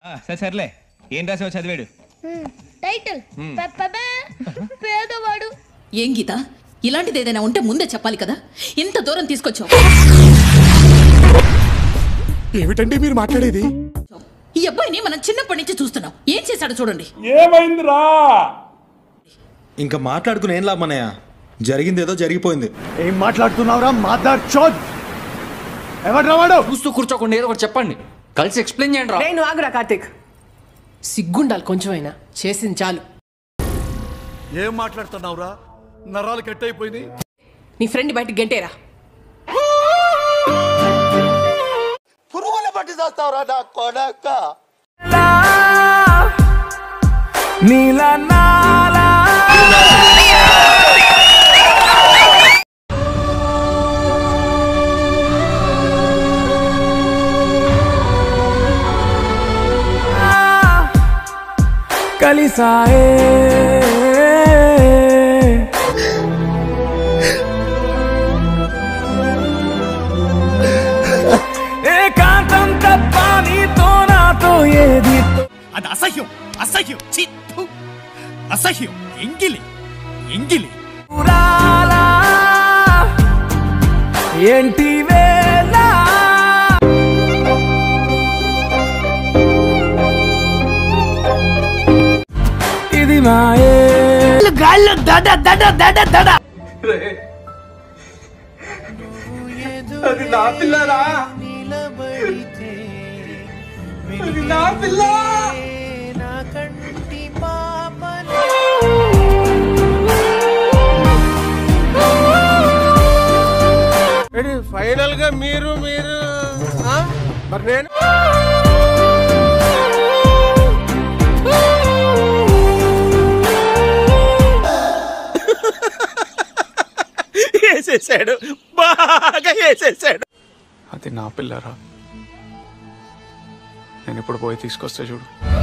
సరే సర్లే ఏం రాసావు చదివాడు టైటిల్ పెప్పబే పేదవాడు ఏం గీత ఇలాంటిది ఏదైనా ఉంటే ముందే చెప్పాలి కదా ఇంత దూరం తీసుకొచ్చావు ఏమిటండి మీరు మాట్లాడేది ఈ అబ్బాయిని మనం చిన్నప్పటి నుంచి చూస్తున్నాం ఏం చేశాడో చూడండి ఇంకా మాట్లాడుకుని ఏం లాభమన్నయ్య జరిగింది ఏదో జరిగిపోయింది ఏం మాట్లాడుతున్నావురా మాదార్ చోద్ ఎవడ్రా వాడు చూస్తూ కూర్చోకుండా ఏదో ఒకటి చెప్పండి కలిసి ఎక్స్ప్లెయిన్ చేయండి రా నేను ఆగురా కార్తిక్ సిగ్గుండాలి కొంచెమైనా చేసింది చాలు ఏం మాట్లాడుతున్నావురా నరాలు కట్ అయిపోయినాయి నీ ఫ్రెండ్ బయటకు గంటేరా పురుగుల పట్టి చేస్తావురా నా కొడక అది అసహ్యం అసహ్యం ఛీ, థు. అసహ్యం ఎంగిలి ఎంగిలి ఫైనల్ గా మీరు మీరు ఆ? మరి నేను వేసేసాడు బాగా వేసేసాడు అది నా పిల్లరా నేను ఇప్పుడు పోయి తీసుకొస్తే చూడు